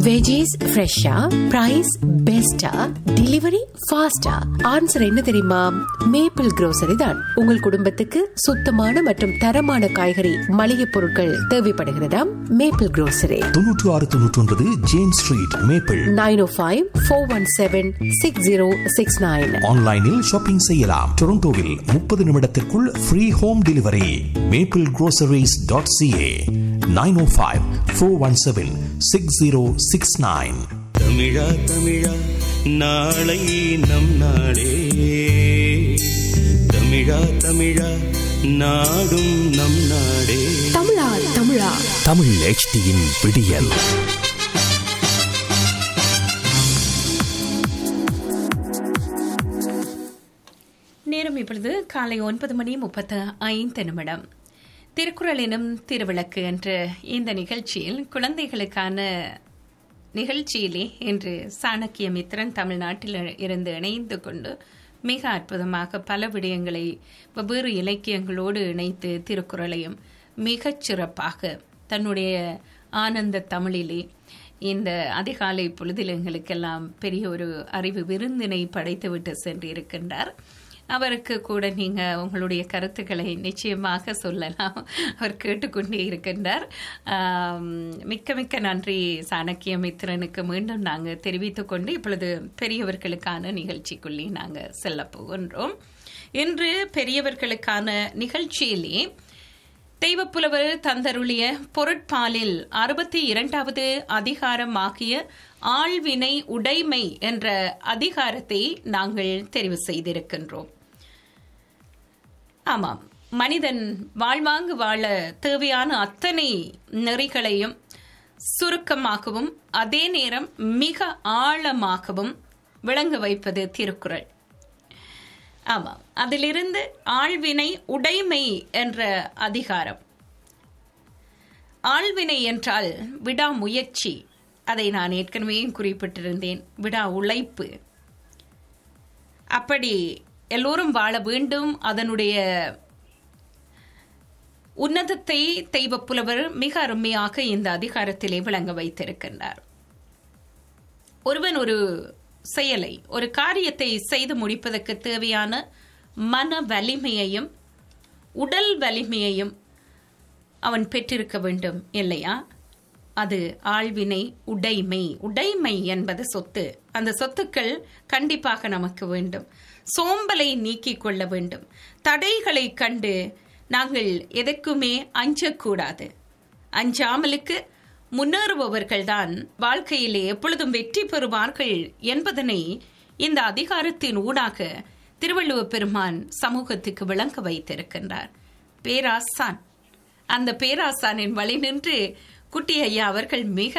Veggies ஃப்ரெஷ்ஷா price பெஸ்டா delivery ஃபாஸ்டா ஆன்சர் என்ன தெரியுமா மேப்பிள் grocery தான் உங்கள் குடும்பத்துக்கு சுத்தமான மற்றும் தரமான காய்கறி மளிகை பொருட்கள் தேவைப்படுகிறதா மேப்பிள் grocery தொன்னூற்று ஆறு தொன்னூற்றி ஒன்பது James Street Maple nine O five four one seven six zero six nine ஆன்லைனில் ஷாப்பிங் செய்யலாம் டொரண்டோவில் முப்பது நிமிடத்திற்குள் free home delivery Maple groceries.ca dot CA nine O five four one seven six zero six nine தமிழா தமிழா நாளை நம் நாளே தமிழா தமிழா நாடும் நம் நாடே தமிழா தமிழா தமிழ் HDயின் விடியல் நேரம் இப்பொழுது காலை ஒன்பது மணி முப்பத்து ஐந்து நிமிடம் திருக்குறள் எனும் திருவிளக்கு என்ற இந்த நிகழ்ச்சியில் குழந்தைகளுக்கான நிகழ்ச்சியிலே இன்று சாணக்கிய மித்திரன் தமிழ்நாட்டில் இருந்து இணைந்து கொண்டு மிக அற்புதமாக பல விடயங்களை வெவ்வேறு இலக்கியங்களோடு இணைத்து திருக்குறளையும் மிகச் சிறப்பாக தன்னுடைய ஆனந்த தமிழிலே இந்த அதிகாலை பொழுதில் எங்களுக்கெல்லாம் பெரிய ஒரு அறிவு விருந்தினை படைத்துவிட்டு சென்றிருக்கின்றார் அவருக்கு கூட நீங்க உங்களுடைய கருத்துக்களை நிச்சயமாக சொல்லலாம் அவர் கேட்டுக்கொண்டே இருக்கின்றார் ஆம், மிக்க மிக்க நன்றி சாணக்கிய மித்திரனுக்கு மீண்டும் நாங்கள் தெரிவித்துக் கொண்டு இப்பொழுது பெரியவர்களுக்கான நிகழ்ச்சிக்குள்ளே நாங்கள் செல்ல போகின்றோம் இன்று பெரியவர்களுக்கான நிகழ்ச்சியிலே தெய்வப்புலவர் தந்தருளிய பொருட்பாலில் அறுபத்தி இரண்டாவது அதிகாரம் ஆகிய ஆழ்வினை உடைமை என்ற அதிகாரத்தை நாங்கள் தெரிவு செய்திருக்கின்றோம் ஆமாம் மனிதன் வாழ்வாங்கு வாழ தேவையான அத்தனை நெறிகளையும் சுருக்கமாகவும் அதே நேரம் மிக ஆழமாகவும் விளங்க வைப்பது திருக்குறள் ஆமாம் அதிலிருந்து ஆழ்வினை உடைமை என்ற அதிகாரம் ஆழ்வினை என்றால் விடாமுயற்சி அதை நான் ஏற்கனவே குறிப்பிட்டிருந்தேன் விடா உழைப்பு அப்படி எல்லோரும் வாழ வேண்டும் அதனுடைய உன்னதத்தை தெய்வப்புலவர் மிக அருமையாக இந்த அதிகாரத்திலே விளங்க வைத்திருக்கின்றார் ஒருவன் ஒரு செயலை ஒரு காரியத்தை செய்து முடிப்பதற்கு தேவையான மன வலிமையையும் உடல் வலிமையையும் அவன் பெற்றிருக்க வேண்டும் இல்லையா அது ஆழ்வினை உடைமை உடைமை என்பது சொத்து அந்த சொத்துக்கள் கண்டிப்பாக நமக்கு வேண்டும் சோம்பலை நீக்கிக் கொள்ள வேண்டும் தடைகளை கண்டு நாங்கள் எதற்குமே அஞ்சக்கூடாது அஞ்சாமலுக்கு முன்னேறுபவர்கள்தான் வாழ்க்கையிலே எப்பொழுதும் வெற்றி பெறுவார்கள் என்பதனை இந்த அதிகாரத்தின் ஊடாக திருவள்ளுவர் பெருமான் சமூகத்துக்கு விளங்க வைத்திருக்கின்றார் பேராசான் அந்த பேராசானின் வழி நின்று குட்டி ஐயா அவர்கள் மிக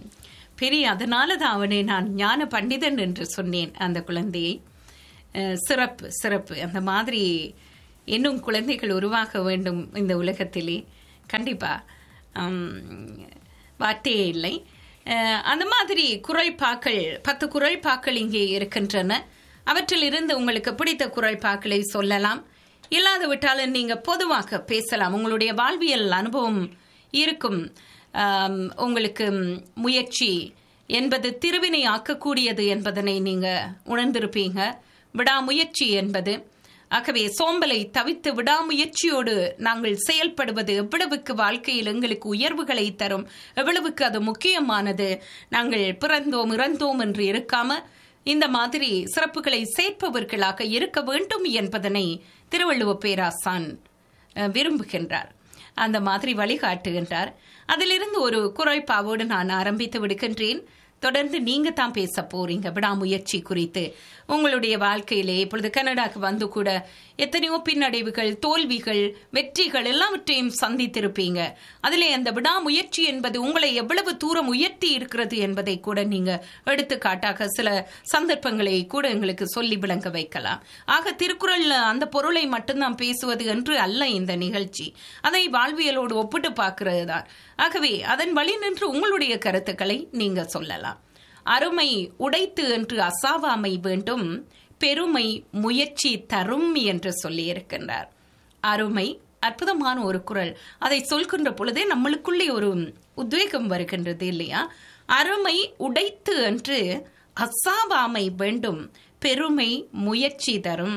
பெரிய அதனால தான் அவனை நான் ஞான பண்டிதன் என்று சொன்னேன் அந்த குழந்தையை அஹ், சிறப்பு சிறப்பு அந்த மாதிரி இன்னும் குழந்தைகள் உருவாக வேண்டும் இந்த உலகத்திலே கண்டிப்பா உம், வார்த்தையே இல்லை அஹ், அந்த மாதிரி குரல்பாக்கள் பத்து குரல்பாக்கள் இங்கே இருக்கின்றன அவற்றில் இருந்து உங்களுக்கு பிடித்த குரல்பாக்களை சொல்லலாம் இல்லாது விட்டாலும் நீங்க பொதுவாக பேசலாம் உங்களுடைய வாழ்வியல் அனுபவம் இருக்கும் ஆம், உங்களுக்கு முயற்சி என்பது திருவினை ஆக்கக்கூடியது என்பதனை நீங்க உணர்ந்திருப்பீங்க விடாமுயற்சி என்பது ஆகவே சோம்பலை தவித்து விடாமுயற்சியோடு நாங்கள் செயல்படுவது எவ்வளவுக்கு வாழ்க்கையில் எங்களுக்கு உயர்வுகளை தரும் எவ்வளவுக்கு அது முக்கியமானது நாங்கள் பிறந்தோம் இறந்தோம் என்று இருக்காம இந்த மாதிரி சிறப்புகளை சேர்ப்பவர்களாக இருக்க வேண்டும் என்பதனை திருவள்ளுவர் பேராசான் அஹ், விரும்புகின்றார் அந்த மாதிரி வழிகாட்டுகின்றார் அதிலிருந்து ஒரு குரல்பாவோடு நான் ஆரம்பித்து விடுகின்றேன் தொடர்ந்து நீங்க தான் பேச போறீங்க விடாமுயற்சி குறித்து உங்களுடைய வாழ்க்கையிலே இப்பொழுது கனடாக்கு வந்து கூட எத்தனையோ பின்னடைவுகள் தோல்விகள் வெற்றிகள் எல்லாவற்றையும் சந்தித்திருப்பீங்க அதிலே அந்த விடாமுயற்சி என்பது உங்களை எவ்வளவு தூரம் உயர்த்தி இருக்கிறது என்பதை கூட நீங்க எடுத்துக்காட்டாக சில சந்தர்ப்பங்களை கூட எங்களுக்கு சொல்லி விளங்க வைக்கலாம் ஆக திருக்குறள்ல அந்த பொருளை மட்டும்தான் பேசுவது என்று அல்ல இந்த நிகழ்ச்சி அதை வாழ்வியலோடு ஒப்பிட்டு பார்க்கிறது தான் ஆகவே அதன் வழி நின்று உங்களுடைய கருத்துக்களை நீங்க சொல்லலாம் அருமை உடைத்து என்று அசாவாமை வேண்டும் பெருமை முயற்சி தரும் என்று சொல்லியிருக்கின்றார் அருமை அற்புதமான ஒரு குரல் அதை சொல்கின்ற பொழுதே நம்மளுக்குள்ளே ஒரு உத்வேகம் வருகின்றது இல்லையா அருமை உடைத்து என்று அசாவாமை வேண்டும் பெருமை முயற்சி தரும்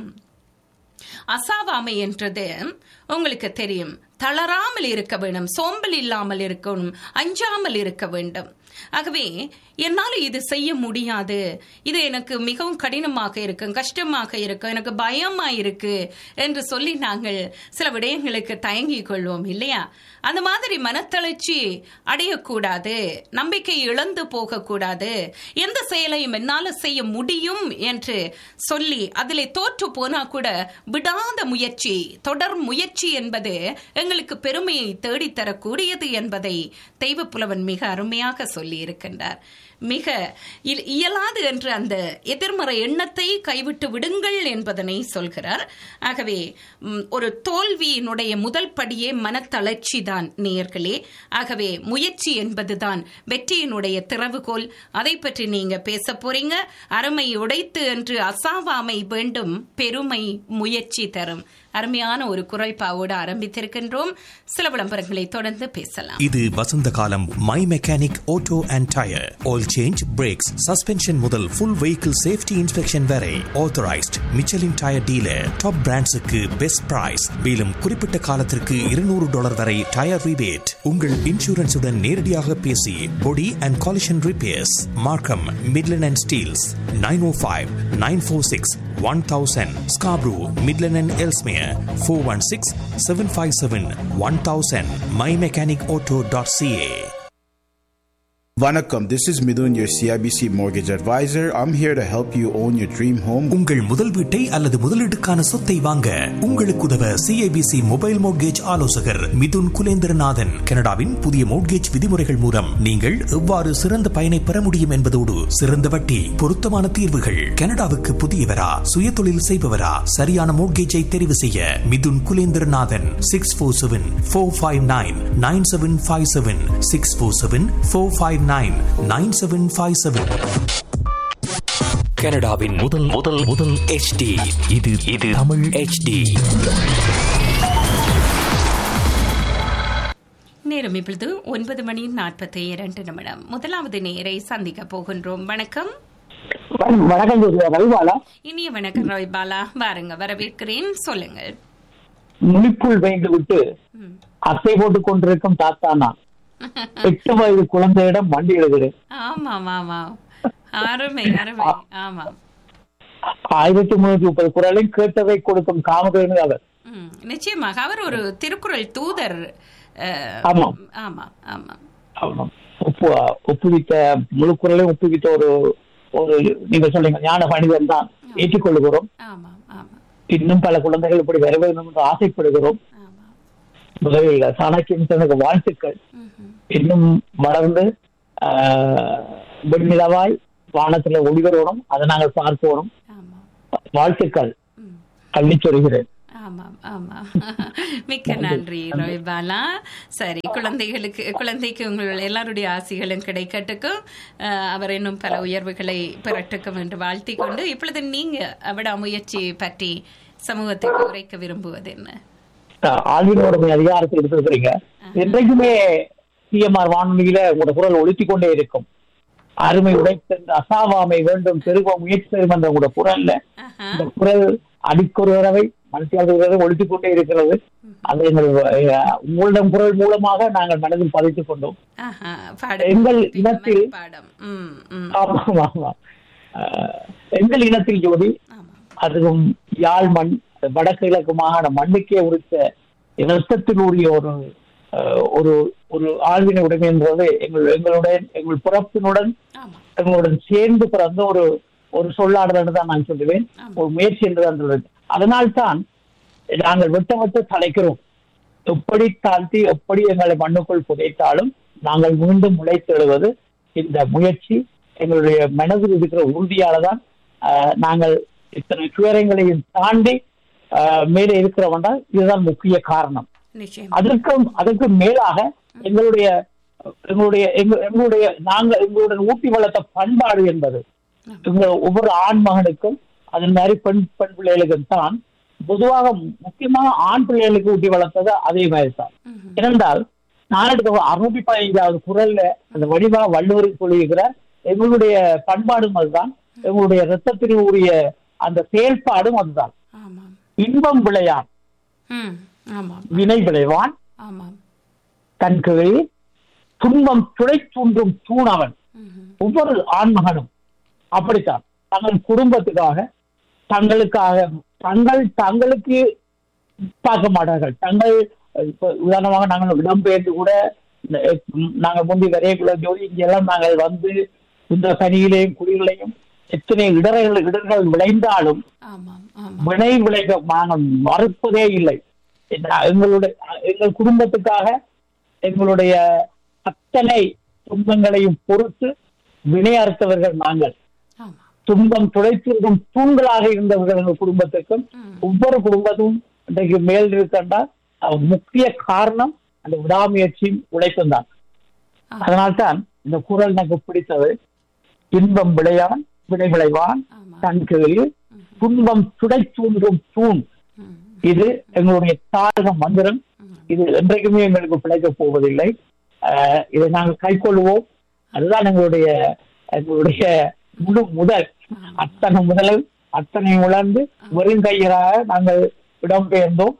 அசாவாமை என்றது உங்களுக்கு தெரியும் தளராமல் இருக்க வேண்டும் சோம்பல் இல்லாமல் இருக்கணும் அஞ்சாமல் இருக்க வேண்டும் ஆகவே என்னால் இது செய்ய முடியாது இது எனக்கு மிகவும் கடினமாக இருக்கும் கஷ்டமாக இருக்கும் எனக்கு பயமா இருக்கு என்று சொல்லி நாங்கள் சில விடயங்களுக்கு தயங்கிக் கொள்வோம் இல்லையா அந்த மாதிரி மனத்தளர்ச்சி அடையக்கூடாது நம்பிக்கை இழந்து போகக்கூடாது எந்த செயலையும் என்னால் செய்ய முடியும் என்று சொல்லி அதிலே தோற்று போனா கூட விடாத முயற்சி தொடர் முயற்சி என்பது எங்களுக்கு பெருமையை தேடித்தரக்கூடியது என்பதை தெய்வப்புலவன் மிக அருமையாக சொல்லி இருக்கின்றார் மிக இ- இயலாது என்று அந்த எதிர்மறை எண்ணத்தை கைவிட்டு விடுங்கள் என்பதனை சொல்கிறார் ஆகவே ம், ஒரு தோல்வியினுடைய முதல் படியே மனத்தளர்ச்சி தான் நேயர்களே ஆகவே முயற்சி என்பதுதான் வெற்றியினுடைய திறவுகோல் அதை பற்றி நீங்க பேச போறீங்க அருமை உடைத்து என்று அசாவாமை வேண்டும் பெருமை முயற்சி தரும் அருமையான ஒரு குறைப்பாவோடு ஆரம்பித்திருக்கின்றோம் சில விளம்பரங்களை தொடர்ந்து பேசலாம் இது வசந்த காலம் my mechanic auto and tyre oil change brakes suspension முதல் ஃபுல் வெஹிக்கிள் சேஃப்டி இன்ஸ்பெக்ஷன் வரை authorised Michelin tyre dealer top பிராண்ட்ஸுக்கு பெஸ்ட் பிரைஸ் மேலும் குறிப்பிட்ட காலத்திற்கு இருநூறு டாலர் வரை டயர் ரிபேட் உங்கள் இன்சூரன்ஸுடன் நேரடியாக பேசி body and collision repairs Markham Midland and Steeles nine O five nine four six one thousand Scarborough Midland and Ellesmere four one six seven five seven one thousand my mechanic auto dot CA Vanakkam, this is Midun, your CIBC mortgage advisor. I'm here to help you own your dream home. உங்கள் முதல் வீட்டை அல்லது முதலீட்டுக்கான சொத்தை வாங்க உங்களுக்கு உதவ CIBC mobile mortgage ஆலோசகர் மிதுன் குலேந்திரநாதன் கனடாவின் புதிய மோட்கேஜ் விதிமுறைகள் மூலம் நீங்கள் எவ்வாறு சிறந்த பயனை பெற முடியும் என்பதோடு சிறந்த வட்டி பொருத்தமான தீர்வுகள் கனடாவுக்கு புதியவரா சுயதொழில் செய்பவரா சரியான மோட்கேஜை தெரிவு செய்ய Mithun Kulendranathan six four seven four five nine nine seven five seven six four seven four five nine nine seven five seven கனடாவின் முதல் முதல் முதல் HD இது இது தமிழ் HD நேரம் இப்பொழுது ஒன்பது மணி நாற்பத்தி இரண்டு நிமிடம் முதலாவது நேரை சந்திக்க போகின்றோம் வணக்கம் வணக்கம் ஜோதியா ரவிபாலா இனிய வணக்கம் ரவி பாலா வாருங்க வரவேற்கிறேன் சொல்லுங்கள் முனிப்புள் வைந்து விட்டு அத்தை போட்டுக் கொண்டிருக்கும் தாத்தா நான் எட்டு வயது குழந்தையிடம் மண்டி எழுதுகிறேன் ஆமாம் ஆமாம் அருமை அருமை ஆமாம் ஆயிரத்தி முன்னூத்தி முப்பது குரலையும் கேட்டதை கொடுக்கும் காமதேனு அவர் ம், நிச்சயமாக அவர் ஒரு திருக்குறள் தூதர் அஹ், ஆமாம். ஆமாம் ஆமாம் ஆமாம். ஒப்பு ஒப்புவித்த முழு குரலையும் ஒப்புவித்த ஒரு ஒரு நீங்க சொல்றீங்க ஞான மனிதன் தான் ஏற்றுக்கொள்கிறோம் ஆமாம் ஆமாம் இன்னும் பல குழந்தைகள் இப்படி வர வேண்டும் என்று ஆசைப்படுகிறோம் ஆமாம் முதலில் சாணக்கியன் தனது வாழ்த்துக்கள் ம்ஹும். இன்னும் வளர்ந்து ஆஹ், வெண்ணிலவாய் வானத்துல ஒளிவரோடும் அதை நாங்கள் பார்க்கணும் ஆமாம் வாழ்த்துக்கள் ம். அள்ளி சொல்கிறேன் ஆமாம் ஆமாம் மிக்க நன்றி ரவி பாலா சரி குழந்தைகளுக்கு குழந்தைக்கு உங்கள் எல்லாருடைய ஆசைகளும் கிடைக்கட்டுக்கும் அஹ், அவர் இன்னும் பல உயர்வுகளை பெறட்டுக்கும் என்று வாழ்த்திக் கொண்டு இப்பொழுது நீங்க விடாமுயற்சி பற்றி சமூகத்துக்கு உரைக்க விரும்புவது என்ன ஆஹ், ஆழ்வினோட அதிகாரத்தை எடுத்திருக்கிறீங்க என்றைக்குமே சிஎம்ஆர் வானொலியில உங்களோட குரல் ஒழித்துக் கொண்டே இருக்கும் அருமை உடைத்தென்று அசாவாமை வேண்டும் பெருக முயற்சி செய்யும் என்ற உங்களோட குரல்ல ஆஹா. இந்த குரல் அடிக்கொரு தடவை மனசியாளர்கள் ஒழித்துக் கொண்டே இருக்கிறது அது எங்கள் அஹ், உங்களிடம் குரல் மூலமாக நாங்கள் மனதில் பதித்துக் கொண்டோம் ஆஹா, பாடம். எங்கள் இனத்தில் பாடம் ம் ம் ஆமாம் ஆமாம் ஆஹ், எங்கள் இனத்தில் ஜோதி ஆமாம் அதுவும் யாழ் மண் வடகிழக்கு மாகாண மண்ணுக்கே உரித்த இரத்தத்தினுடைய ஒரு ஆஹ், ஒரு ஒரு ஆழ்வினை உடைமை என்பது எங்கள் எங்களுடன் எங்கள் பிறப்பினுடன் ஆமாம் எங்களுடன் சேர்ந்து பிறந்த ஒரு ஒரு சொல்லாடல் என்று தான் நான் சொல்லுவேன் ஒரு முயற்சி என்று தான் சொல்லுவேன் அதனால்தான் நாங்கள் விட்ட விட்டு தலைக்கிறோம் எப்படி தாழ்த்தி எப்படி எங்களை மண்ணுக்குள் புதைத்தாலும் நாங்கள் மீண்டும் முளைத்தெழுவது இந்த முயற்சி எங்களுடைய மனதில் இருக்கிற உறுதியால தான் ஆஹ், நாங்கள் இத்தனை துயரங்களையும் தாண்டி ஆஹ், மேலே இருக்கிறோம் இதுதான் முக்கிய காரணம் நிச்சயம் அதற்கும் அதற்கு மேலாக எங்களுடைய எங்களுடைய எங்க- எங்களுடைய நாங்கள் எங்களுடன் ஊட்டி வளர்த்த பண்பாடு என்பது எங்கள் ஒவ்வொரு ஆண் மகனுக்கும் அதன் மாதிரி பெண் பெண் பிள்ளைகளுக்கும் தான் பொதுவாக முக்கியமாக ஆண் பிள்ளைகளுக்கு ஊட்டி வளர்த்தது அதே மாதிரி தான் ஏனென்றால் நாலெடுத்த அறுநூத்தி பதினைஞ்சாவது குரல்ல அந்த வடிவா வள்ளுவரை சொல்லியிருக்கிறார் எங்களுடைய பண்பாடும் அதுதான் எங்களுடைய ரத்தத்திற்கு உரிய அந்த செயல்பாடும் அதுதான் ஆமாம் இன்பம் விளையான் ம் ஆமாம் வினை விளைவான் ஆமாம் தன் கீழ் துன்பம் துளை தூண்டும் தூணவன் ம்ஹும். ஒவ்வொரு ஆண்மகனும் அப்படித்தான் தங்கள் குடும்பத்துக்காக தங்களுக்காக தங்கள் தங்களுக்கு பார்க்க மாட்டார்கள் தங்கள் இப்ப உதாரணமாக நாங்கள் இடம்பெயர்ந்து கூட இந்த, ம், நாங்கள் முந்தி வரையக்குள்ள ஜோதி இங்கெல்லாம் நாங்கள் வந்து இந்த பனியிலையும் குடிகளையும் எத்தனை இடர்கள் இடர்கள் விளைந்தாலும் ஆமாம் ஆமாம் வினை விளைக நாங்கள் மறுப்பதே இல்லை என்ன- எங்களுடைய எங்கள் குடும்பத்துக்காக எங்களுடைய அத்தனை துன்பங்களையும் பொறுத்து வினையார்த்தவர்கள் நாங்கள் ஆமாம் துன்பம் துடைத்திருக்கும் தூண்களாக இருந்தவர்கள் எங்கள் குடும்பத்துக்கும் ஒவ்வொரு குடும்பமும் இன்றைக்கு மேல் இருக்கின்றால் அது முக்கிய காரணம் அந்த விடாமுயற்சியும் உழைப்பும் தான் அதனால்தான் இந்த குரல் எனக்கு பிடித்தது இன்பம் விளையான் வினை விளைவான் தன் கீழ் துன்பம் துடை தூண்டும் தூண் இது எங்களுடைய தாரக மந்திரம் இது என்றைக்குமே எங்களுக்கு பிழைக்க போவதில்லை ஆஹ் இதை நாங்கள் கைக்கொள்வோம் அதுதான் எங்களுடைய எங்களுடைய முழு முதல் அத்தனை முதலும் அத்தனை உணர்ந்து வெறும் கையராக நாங்கள் இடம்பெயர்ந்தோம்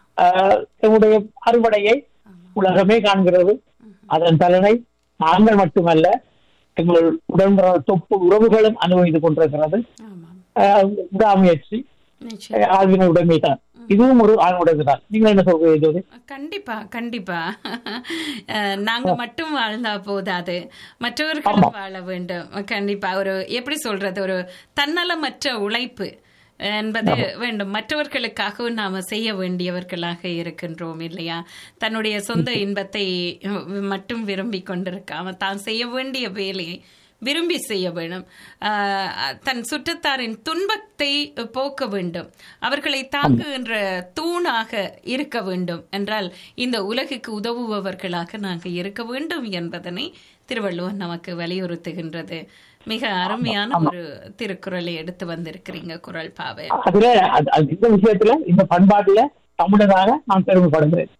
ஆஹ் எங்களுடைய அறுவடையை உலகமே காண்கிறது அதன் பலனை நாங்கள் மட்டுமல்ல எங்கள் உடன்பட தொப்பு உறவுகளும் அனுபவித்துக் கொண்டிருக்கிறது ஆமாம் ஆஹ் விடாமுயற்சி நிச்சயம் ஆழ்வின உடைமை தான் இதுவும் ஒரு ஆண் உடைமை தான் நீங்கள் என்ன சொல்றீங்க ஜோதி கண்டிப்பா கண்டிப்பா அஹ், நாங்க மட்டும் வாழ்ந்தா போதாது மற்றவர்களும் வாழ வேண்டும் கண்டிப்பா ஒரு எப்படி சொல்றது ஒரு தன்னலமற்ற உழைப்பு என்பது வேண்டும் மற்றவர்களுக்காகவும் நாம செய்ய வேண்டியவர்களாக இருக்கின்றோம் இல்லையா தன்னுடைய சொந்த இன்பத்தை மட்டும் விரும்பி கொண்டிருக்காம தான் செய்ய வேண்டிய வேலையை விரும்பி செய்ய வேண்டும் ஆஹ் தன் சுற்றத்தாரின் துன்பத்தை போக்க வேண்டும் அவர்களை தாங்குகின்ற தூணாக இருக்க வேண்டும் என்றால் இந்த உலகுக்கு உதவுபவர்களாக நாங்கள் இருக்க வேண்டும் என்பதனை திருவள்ளுவர் நமக்கு வலியுறுத்துகின்றது மிக அருமையான ஒரு திருக்குறளை எடுத்து வந்திருக்கிறீங்க குரல் பாவை அதுல அது- அது இந்த விஷயத்துல இந்த பண்பாட்டுல தமிழனாக நான் பெருமைப்படுகிறேன்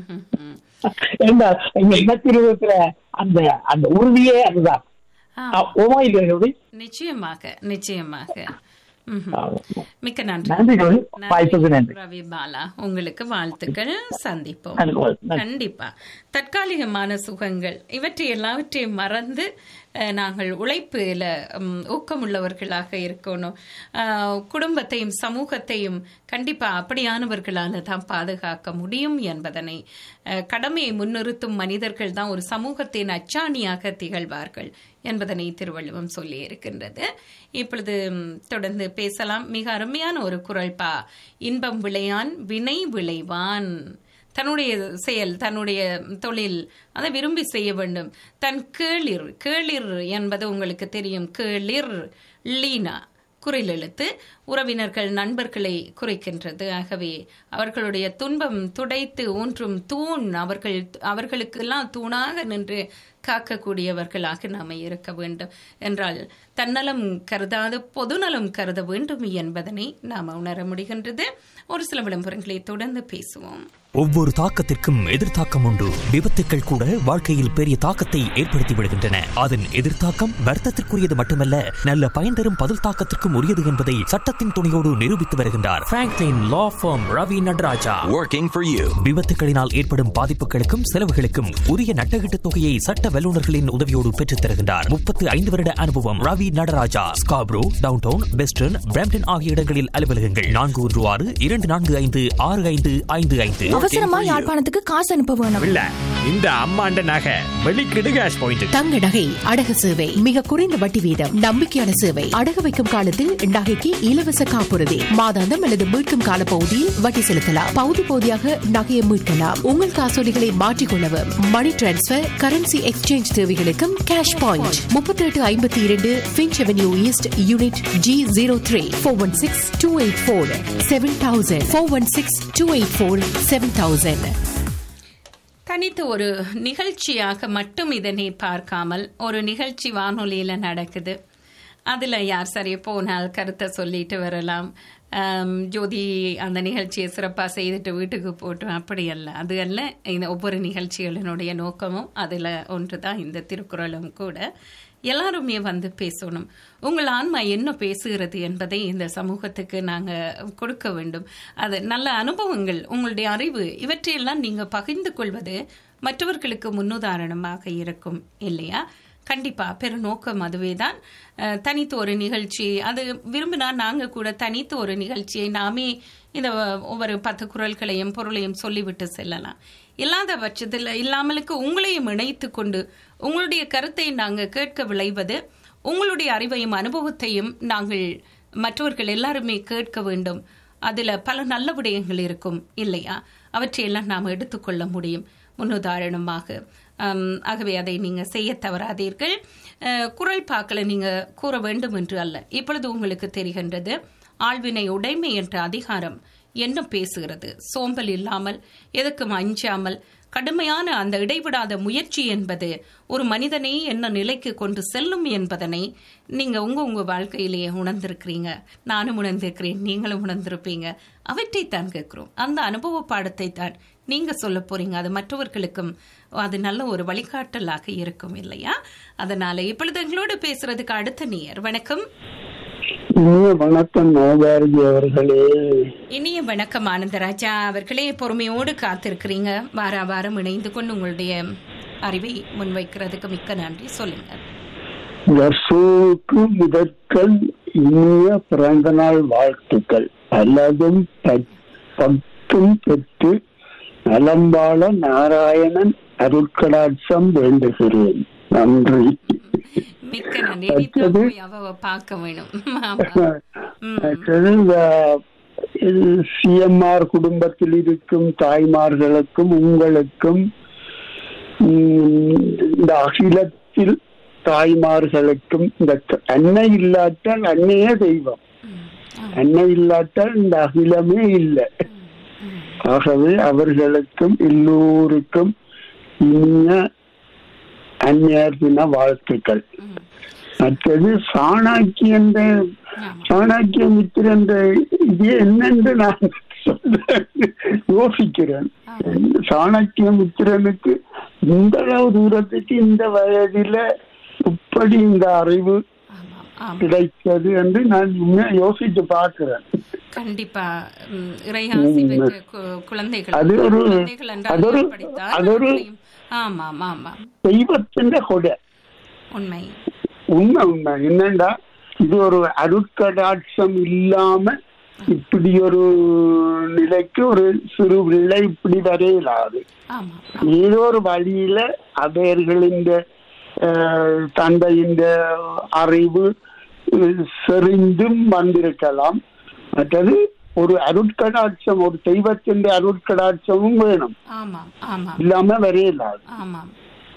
ஏன்னா எங்க இனத்தில் இருக்கிற அந்த அந்த உறுதியே அதுதான் ஆ, ஓமா இல்லையா ஜோதி நிச்சயமாக நிச்சயமாக ம்ஹும். மிக்க நன்றி நன்றி ஜோதி வாய்ப்புக்கு நன்றி ரவி பாலா உங்களுக்கு வாழ்த்துக்கள் சந்திப்போம் நன்றி, நன்றி. கண்டிப்பா தற்காலிகமான சுகங்கள் இவற்றை எல்லாவற்றையும் மறந்து அஹ், நாங்கள் உழைப்புல ம், ஊக்கமுள்ளவர்களாக இருக்கணும் அஹ், குடும்பத்தையும் சமூகத்தையும் கண்டிப்பா அப்படியானவர்களால தான் பாதுகாக்க முடியும் என்பதனை அஹ், கடமையை முன்னிறுத்தும் மனிதர்கள் தான் ஒரு சமூகத்தின் அச்சாணியாக திகழ்வார்கள் என்பதனை திருவள்ளுவம் சொல்லி இருக்கின்றது இப்பொழுது ம், தொடர்ந்து பேசலாம் மிக அருமையான ஒரு குரல் பா இன்பம் விளையான் வினை விளைவான் தன்னுடைய செயல் தன்னுடைய தொழில் அதை விரும்பி செய்ய வேண்டும் தன் கேளிர் கேளிர் என்பது உங்களுக்கு தெரியும் கேளிர் லீனா குரில் எழுத்து உறவினர்கள் நண்பர்களை குறைக்கின்றது ஆகவே அவர்களுடைய துன்பம் துடைத்து ஊன்றும் தூண் அவர்கள் அவர்களுக்கெல்லாம் தூணாக நின்று காக்கக்கூடியவர்களாக நாம் இருக்க வேண்டும் என்றால் தன்னலம் கருதாது பொதுநலம் கருத வேண்டும் என்பதனை நாம் உணர முடிகின்றது ஒரு சில விளம்பரங்களை தொடர்ந்து பேசுவோம் ஒவ்வொரு தாக்கத்திற்கும் எதிர்த்தாக்கம் உண்டு விபத்துக்கள் கூட வாழ்க்கையில் பெரிய தாக்கத்தை ஏற்படுத்தி விடுகின்றன அதன் எதிர்த்தாக்கம் வர்த்தத்திற்குரியது மட்டுமல்ல நல்ல பயன் தரும் பதில் தாக்கத்திற்கும் உரியது என்பதை சட்டத்தின் துணையோடு நிரூபித்து வருகின்றார் Franklin law firm Ravi Nadarajah Working for you. விபத்துகளினால் ஏற்படும் பாதிப்புகளுக்கும் செலவுகளுக்கும் உரிய நட்டகீட்டு தொகையை சட்ட வல்லுநர்களின் உதவியோடு பெற்றுத் தருகின்றார் முப்பத்து ஐந்து வருட அனுபவம் Ravi Nadarajah Scarborough downtown western Brampton ஆகிய இடங்களில் அலுவலகங்கள் நான்கு ஒன்று ஆறு இரண்டு நான்கு ஐந்து ஆறு ஐந்து ஐந்து ஐந்து அவசரமா யாழ்ப்பாணத்துக்கு காசு அனுப்ப வேணும் இல்ல இந்த அம்மாண்ட நகை வெளிக்கிடு கேஷ் பாயிண்ட் தங்க நகை அடகு சேவை மிக குறைந்த வட்டி வீதம் நம்பிக்கையான சேவை அடகு வைக்கும் காலத்தில் நகைக்கு இலவச காப்புறுதி மாதாந்தம் அல்லது மீட்கும் கால பகுதியில் வட்டி செலுத்தலாம் பகுதி பகுதியாக நகையை மீட்கலாம் உங்கள் காசோலிகளை மாற்றிக்கொள்ளவும் மணி டிரான்ஸ்பர் கரன்சி எக்ஸ்சேஞ்ச் தேவைகளுக்கும் கேஷ் பாயிண்ட் முப்பத்தி எட்டு ஐம்பத்தி இரண்டு Finch Avenue East unit G zero three four one six two eight four seven thousand four one six two eight four seven thousand தனித்து ஒரு நிகழ்ச்சியாக மட்டும் இதனை பார்க்காமல் ஒரு நிகழ்ச்சி வானொலியில நடக்குது அதுல யார் சரி போனால் கருத்தை சொல்லிட்டு வரலாம் ஆம், ஜோதி அந்த நிகழ்ச்சியை சிறப்பாக செய்துட்டு வீட்டுக்கு போட்டோம் அப்படி அல்ல அது அல்ல இந்த ஒவ்வொரு நிகழ்ச்சிகளினுடைய நோக்கமும் அதில் ஒன்று தான் இந்த திருக்குறளும் கூட எல்லாருமே வந்து பேசணும் உங்கள் ஆன்மா என்ன பேசுகிறது என்பதை இந்த சமூகத்துக்கு நாங்கள் கொடுக்க வேண்டும் அது நல்ல அனுபவங்கள் உங்களுடைய அறிவு இவற்றையெல்லாம் நீங்கள் பகிர்ந்து கொள்வது மற்றவர்களுக்கு முன்னுதாரணமாக இருக்கும் இல்லையா கண்டிப்பா பெருநோக்கம் அதுவே தான் அஹ், தனித்து ஒரு நிகழ்ச்சி அது விரும்பினா நாங்க கூட தனித்து ஒரு நிகழ்ச்சியை நாமே இந்த ஒவ்வொரு பத்து குரல்களையும் பொருளையும் சொல்லிவிட்டு செல்லலாம் இல்லாத பட்சத்தில் இல்லாமலுக்கு உங்களையும் இணைத்து கொண்டு உங்களுடைய கருத்தை நாங்க கேட்க விளைவது உங்களுடைய அறிவையும் அனுபவத்தையும் நாங்கள் மற்றவர்கள் எல்லாருமே கேட்க வேண்டும் அதுல பல நல்ல விடயங்கள் இருக்கும் இல்லையா அவற்றையெல்லாம் நாம் எடுத்துக்கொள்ள முடியும் முன்னுதாரணமாக ஆம், ஆகவே அதை நீங்க செய்ய தவறாதீர்கள் அஹ், குரல் பாக்களை நீங்க கூற வேண்டும் என்று அல்ல இப்பொழுது உங்களுக்கு தெரிகின்றது ஆழ்வினை உடைமை என்ற அதிகாரம் என்ன பேசுகிறது சோம்பல் இல்லாமல் எதுக்கும் அஞ்சாமல் கடுமையான அந்த இடைவிடாத முயற்சி என்பது ஒரு மனிதனை என்ன நிலைக்கு கொண்டு செல்லும் என்பதனை நீங்க உங்க உங்க வாழ்க்கையிலேயே உணர்ந்திருக்கிறீங்க நானும் உணர்ந்திருக்கிறேன் நீங்களும் உணர்ந்திருப்பீங்க அவற்றை தான் கேட்கிறோம் அந்த அனுபவ பாடத்தை தான் நீங்க சொல்ல போறீங்க அது மற்றவர்களுக்கும் அது நல்ல ஒரு வழிகாட்டலாக இருக்கும் இல்லையா அதனால இப்பொழுது எங்களோடு பேசுறதுக்கு அடுத்த நேயர் வணக்கம் இனிய வணக்கம் நவபாரதி அவர்களே இனிய வணக்கம் ஆனந்தராஜா அவர்களே பொறுமையோடு காத்திருக்கிறீங்க வார வாரம் இணைந்து கொண்டு உங்களுடைய அறிவை முன்வைக்கிறதுக்கு மிக்க நன்றி சொல்லுங்க வர்ஷோவுக்கு முதற்கண் இனிய பிறந்த நாள் வாழ்த்துக்கள் அல்லதும் பத்தும் பெற்று நலம்பாள நாராயணன் அருட்கடாட்சம் வேண்டுகிறேன் நன்றி மிக்க நன்றி இனித்தான் போய் அவ பார்க்க வேணும் ஆமா. அடுத்தது இந்த சிஎம்ஆர் குடும்பத்தில் இருக்கும் தாய்மார்களுக்கும் உங்களுக்கும் உம், இந்த அகிலத்தில் தாய்மார்களுக்கும் இந்த க- அன்னை இல்லாட்டால் அன்னையே தெய்வம் அன்னை இல்லாட்டால் இந்த அகிலமே இல்லை ஆகவே அவர்களுக்கும் எல்லோருக்கும் இனிய அந்நியர் தின வாழ்த்துக்கள் மற்றது சாணாக்கியன் சாணாக்கிய மித்திரன் இது என்னென்று நான் சொல்ல யோசிக்கிறேன் சாணக்கிய மித்திரனுக்கு இந்த அளவு தூரத்துக்கு இந்த வயதில இப்படி இந்த அறிவு கிடைத்தது என்று நான் இன்னும் யோசித்து பார்க்கிறேன் கண்டிப்பா ம், இறையாசி பெற்ற கு- குழந்தைகள் அது ஒரு- குழந்தைகள் என்றால் அது ஒரு- படித்தால் அது ஒரு- அவர்களையும்- ஆமாம் ஆமாம் தெய்வத்தின் கொடை உண்மை உண்மை உண்மை என்னண்டா இது ஒரு அருட்கடாட்சம் இல்லாம இப்படி ஒரு நிலைக்கு ஒரு சிறு பிள்ளை இப்படி வரையலாது ஆமாம் ஏதோ ஒரு வழியில அவர்களின் அஹ், தந்தையின் அறிவு அஹ், செறிந்தும் வந்திருக்கலாம் மற்றது ஒரு அருட்கடாட்சம் ஒரு தெய்வத்தின் அருட்கடாட்சமும் வேணும் ஆமாம் ஆமாம் இல்லாம வரையலாது ஆமாம்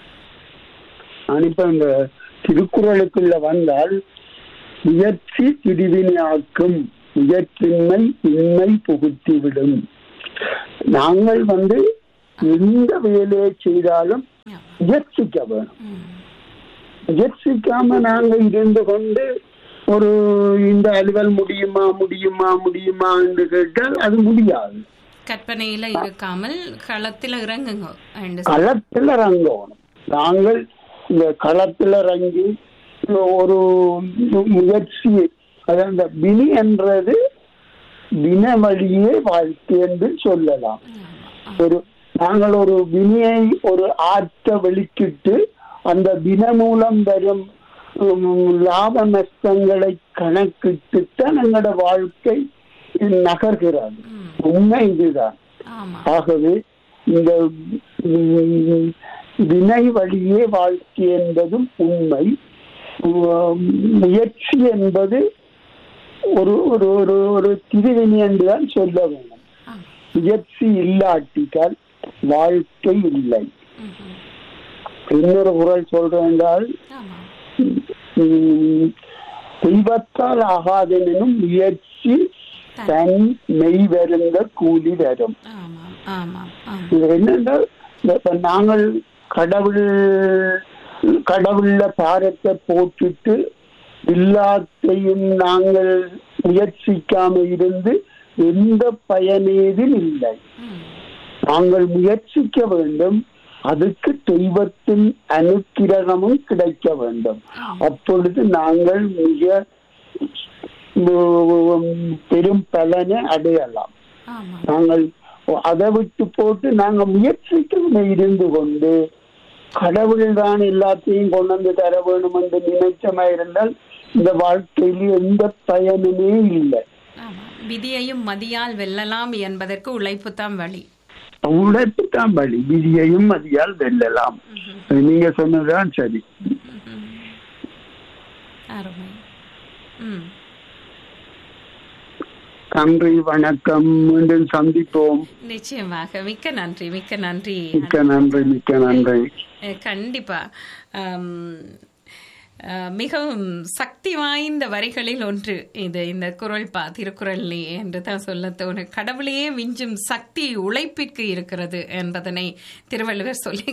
நான் இப்ப இந்த திருக்குறளுக்குள்ள வந்தால் முயற்சி திருவினையாக்கும் முயற்சின்மை இன்மை புகுத்திவிடும் நாங்கள் வந்து எந்த வேலையை செய்தாலும் முயற்சிக்க வேணும் முயற்சிக்காம நாங்க இருந்து கொண்டு ஒரு இந்த அலுவல் முடியுமா முடியுமா முடியுமா என்று கேட்டால் அது முடியாது கற்பனையில இருக்காமல் களத்தில் இறங்குங்க என்று களத்தில் இறங்கணும் நாங்கள் இந்த களத்தில் இறங்கி ஒரு முயற்சி அது அந்த வினி என்றது வின வழியே வாழ்க்கை என்று சொல்லலாம் ஒரு நாங்கள் ஒரு வினியை ஒரு ஆற்ற வெளிக்கிட்டு அந்த வின மூலம் வரும் உம், லாப நஷ்டங்களை கணக்கிட்டுத்தான் எங்களோட வாழ்க்கை நகர்கிறது உண்மை இதுதான் ஆகவே இந்த உம், வினை வழியே வாழ்க்கை என்பதும் உண்மை உம், முயற்சி என்பது ஒரு ஒரு ஒரு ஒரு திருவினை என்றுதான் சொல்ல வேண்டும் முயற்சி இல்லாட்டிட்டால் வாழ்க்கை இல்லை இன்னொரு குரல் சொல்றேன் என்றால் உம், தெய்வத்தால் ஆகாதெனும் முயற்சி தன் மெய் வருந்த கூலி வரும் ஆமாம் ஆமாம் இது என்னென்றால் இந்த- இப்ப நாங்கள் கடவுள் கடவுள்ல பாரத்தை போட்டுட்டு எல்லாத்தையும் நாங்கள் முயற்சிக்காம இருந்து எந்த பயனேதும் இல்லை நாங்கள் முயற்சிக்க வேண்டும் அதுக்கு தெய்வத்தின் அனுக்கிரகமும் கிடைக்க வேண்டும் அப்பொழுது நாங்கள் மிக உம், பெரும் பலனை அடையலாம் நாங்கள் அதை விட்டு போட்டு நாங்க முயற்சிக்காம இருந்து கொண்டு கடவுள் தான் எல்லாத்தையும் கொண்டு வந்து தர வேணும் என்று நினைச்சமா இருந்தால் இந்த வாழ்க்கையில் எந்த பயனுமே இல்லை விதியையும் மதியால் வெல்லலாம் என்பதற்கு உழைப்பு தான் வழி உழைப்பு தான் வழி விதியையும் மதியால் வெல்லலாம் நீங்க சொன்னதுதான் சரி அருமை ம் நன்றி வணக்கம் மீண்டும் சந்திப்போம் நிச்சயமாக மிக்க நன்றி மிக்க நன்றி மிக்க நன்றி மிக்க நன்றி அஹ் கண்டிப்பா ஆம், அஹ் மிகவும் சக்தி வாய்ந்த வரிகளில் ஒன்று இது இந்த குரல் பா திருக்குறள்லேயே என்று தான் சொல்ல தோணும் கடவுளையே விஞ்சும் சக்தி உழைப்பிற்கு இருக்கிறது என்பதனை திருவள்ளுவர் சொல்லி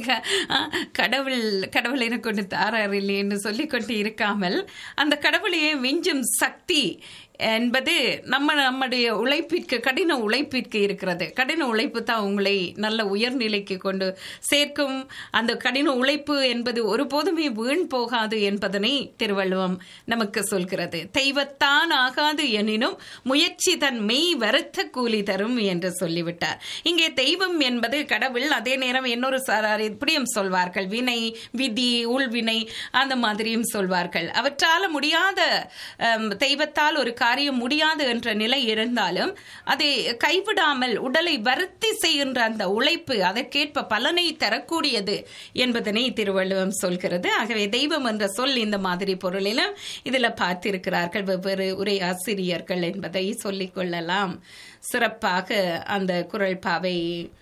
கடவுள் கடவுள் எனக்கு கொண்டு தாரார் இல்லை என்று சொல்லிக்கொண்டு இருக்காமல் அந்த கடவுளையே விஞ்சும் சக்தி என்பது நம்ம நம்முடைய உழைப்பிற்கு கடின உழைப்பிற்கு இருக்கிறது கடின உழைப்பு தான் உங்களை நல்ல உயர்நிலைக்கு கொண்டு சேர்க்கும் அந்த கடின உழைப்பு என்பது ஒருபோதுமே வீண் போகாது என்பதனை திருவள்ளுவம் நமக்கு சொல்கிறது தெய்வத்தான் ஆகாது எனினும் முயற்சி தன் மெய் வருத்த கூலி தரும் என்று சொல்லிவிட்டார் இங்கே தெய்வம் என்பது கடவுள் அதே நேரம் இன்னொரு சாரார் இப்படியும் சொல்வார்கள் வினை விதி உள்வினை அந்த மாதிரியும் சொல்வார்கள் அவற்றால முடியாத அம், தெய்வத்தால் ஒரு காரியம் முடியாது என்ற நிலை இருந்தாலும் அதை கைவிடாமல் உடலை வருத்தி செய்கின்ற அந்த உழைப்பு அதற்கேற்ப பலனை தரக்கூடியது என்பதனை திருவள்ளுவம் சொல்கிறது ஆகவே தெய்வம் என்ற சொல் இந்த மாதிரி பொருளிலும் இதில் பார்த்திருக்கிறார்கள் வெவ்வேறு உரை ஆசிரியர்கள் என்பதை சொல்லிக் கொள்ளலாம் சிறப்பாக அந்த குரல் பாவை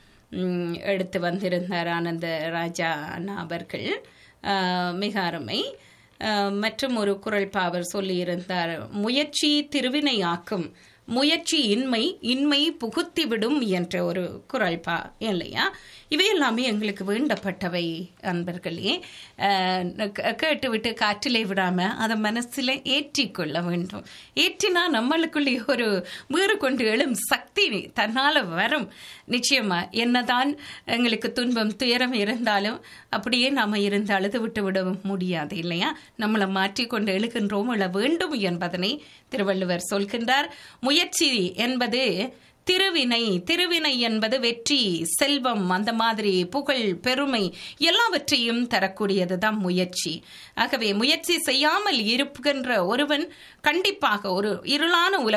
ம், எடுத்து வந்திருந்தார் ஆனந்த ராஜா அண்ணா அவர்கள் ஆஹ், மிக அருமை ஆஹ், மற்றும் ஒரு குரல் பாவர் சொல்லியிருந்தார் முயற்சி திருவினையாக்கும் முயற்சி இன்மை இன்மை புகுத்திவிடும் என்ற ஒரு குரல் பா இல்லையா இவை எல்லாமே எங்களுக்கு வேண்டப்பட்டவை அன்பர்களே ஆஹ், கே- கேட்டுவிட்டு காற்றிலே விடாம அதை மனசில் ஏற்றிக்கொள்ள வேண்டும் ஏற்றினா நம்மளுக்குள்ளே ஒரு வேறு கொண்டு எழும் சக்தி தன்னால வரும் நிச்சயமா என்னதான் எங்களுக்கு துன்பம் துயரம் இருந்தாலும் அப்படியே நாம இருந்து அழுது விட்டு விட முடியாது இல்லையா நம்மளை மாற்றிக்கொண்டு எழுகின்றோம் எழ வேண்டும் என்பதனை திருவள்ளுவர் சொல்கின்றார் முயற்சி என்பது திருவினை திருவினை என்பது வெற்றி செல்வம் அந்த மாதிரி புகழ் பெருமை எல்லாவற்றையும் தரக்கூடியது தான் முயற்சி ஆகவே முயற்சி செய்யாமல் இருக்கின்ற ஒருவன் கண்டிப்பாக ஒரு இருளான உலக